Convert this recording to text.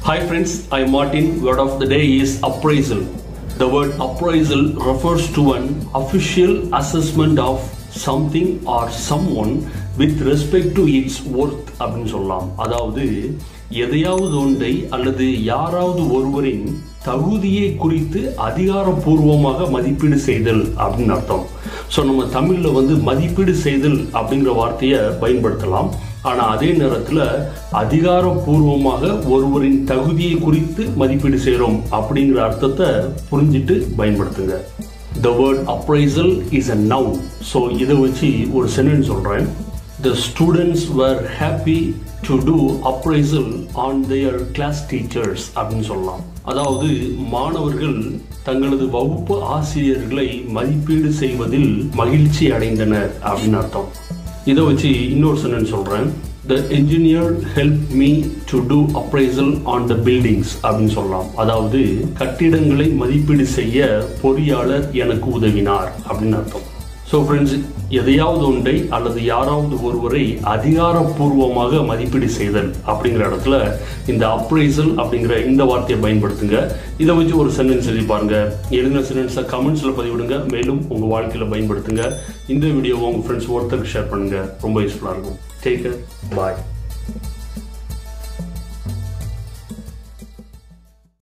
Hi friends, I'm Martin. Word of the day is appraisal. The word appraisal refers to an official assessment of something or someone with respect to its worth அப்படின்னு சொல்லலாம் அதாவது எதையாவது ஒன்றை அல்லது யாராவது ஒருவரின் தகுதியை குறித்து அதிகாரப்பூர்வமாக மதிப்பீடு செய்தல் அப்படின்னு அர்த்தம் ஸோ நம்ம தமிழில் வந்து மதிப்பீடு செய்தல் அப்படிங்கிற வார்த்தையை பயன்படுத்தலாம் ஆனால் அதே நேரத்தில் அதிகாரப்பூர்வமாக ஒருவரின் தகுதியை குறித்து மதிப்பீடு செய்கிறோம் அப்படிங்கிற அர்த்தத்தை புரிஞ்சிட்டு பயன்படுத்துங்க the word appraisal is a noun so இதை வச்சு ஒரு சென்டென்ஸ் சொல்கிறேன் the students were happy to do appraisal on their class teachers அப்படின்னு சொல்லலாம் அதாவது மாணவர்கள் தங்களது வகுப்பு ஆசிரியர்களை மதிப்பீடு செய்வதில் மகிழ்ச்சி அடைந்தனர் அப்படின்னு அர்த்தம் இதை வச்சு இன்னொரு சென்டென்ஸ் சொல்கிறேன் the engineer help me to do appraisal on the buildings அப்படின்னு சொல்லலாம் அதாவது கட்டிடங்களை மதிப்பீடு செய்ய பொறியாளர் எனக்கு உதவினார் அப்படின்னு அர்த்தம் ஸோ ஃப்ரெண்ட்ஸ் எதையாவது ஒன்றை அல்லது யாராவது ஒருவரை அதிகாரப்பூர்வமாக மதிப்பீடு செய்தல் அப்படிங்கிற இடத்துல இந்த அப்ரைசல் அப்படிங்கிற இந்த வார்த்தையை பயன்படுத்துங்க இதை வச்சு ஒரு சென்டென்ஸ் எழுதி பாருங்க எழுதின சென்டென்ஸை கமெண்ட்ஸில் பதிவிடுங்க மேலும் உங்கள் வாழ்க்கையில் பயன்படுத்துங்க இந்த வீடியோவை உங்கள் ஃப்ரெண்ட்ஸ் ஒருத்தருக்கு ஷேர் பண்ணுங்க ரொம்ப யூஸ்ஃபுல்லாக இருக்கும் டேக் பாய்